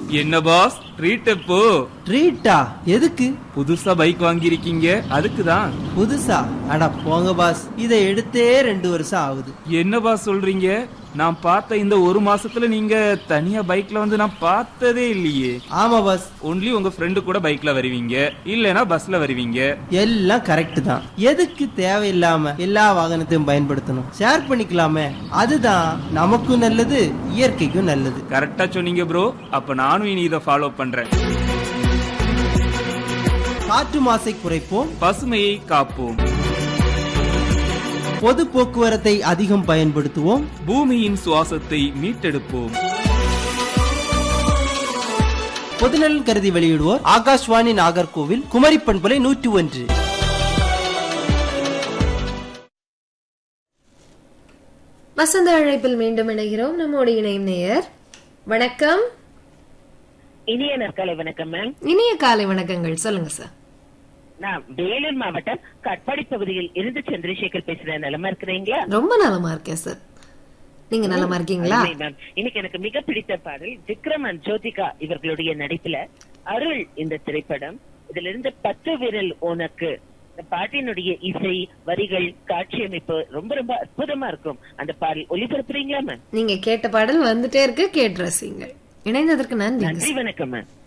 என்ன pass treat எப்போ ட்ரீட்டா எதுக்கு புதுசா பைக் வாங்கியிருக்கீங்க அதுக்கு தான் புதுசா அட போங்க பாஸ் இதை எடுத்தே ரெண்டு வருஷம் ஆகுது என்ன பாஸ் சொல்றீங்க நான் பார்த்த இந்த ஒரு மாசத்துல நீங்க தனியா பைக்ல வந்து நான் பார்த்ததே இல்லையே ஆமா பாஸ் ஒன்லி உங்க ஃப்ரெண்டு கூட பைக்ல வருவீங்க இல்லனா பஸ்ல வருவீங்க எல்லாம் கரெக்ட் தான் எதுக்கு தேவையில்லாம எல்லா வாகனத்தையும் பயன்படுத்தணும் ஷேர் பண்ணிக்கலாமே அதுதான் நமக்கும் நல்லது இயற்கைக்கும் நல்லது கரெக்டா சொன்னீங்க ப்ரோ அப்ப நானும் இனி இதை ஃபாலோ பண்றேன் காற்று மாசை குறைப்போம் பசுமையை காப்போம் பொது போக்குவரத்தை அதிகம் பயன்படுத்துவோம் பூமியின் சுவாசத்தை மீட்டெடுப்போம் பொதுநலன் கருதி வெளியிடுவோர் ஆகாஷ்வாணி நாகர்கோவில் குமரி பண்பலை நூற்றி ஒன்று வசந்த அழைப்பில் மீண்டும் இணைகிறோம் நம்மோடு இணையும் நேயர் வணக்கம் இனிய நற்காலை வணக்கம் மேம் இனிய காலை வணக்கங்கள் சொல்லுங்க சார் நான் வேலூர் மாவட்டம் கட்பாடி பகுதியில் இருந்து சந்திரசேகர் பேசுறேன் நலமா இருக்கிறீங்களா ரொம்ப நலமா இருக்கேன் சார் நீங்க நலமா இருக்கீங்களா அருமை மேம் இன்னைக்கு எனக்கு மிக பிடித்த பாடல் விக்ரம் அண்ட் ஜோதிகா இவர்களுடைய நடிப்புல அருள் இந்த திரைப்படம் இதுல இருந்து பத்து விரல் உனக்கு இந்த பாட்டினுடைய இசை வரிகள் காட்சி அமைப்பு ரொம்ப ரொம்ப அற்புதமா இருக்கும் அந்த பாடல் ஒளிபரப்புறீங்களா மேம் நீங்க கேட்ட பாடல் வந்துட்டே இருக்கு கேட்டு ரசிங்கள் இணைந்ததற்கு நன்றி நன்றி வணக்கம் மேம்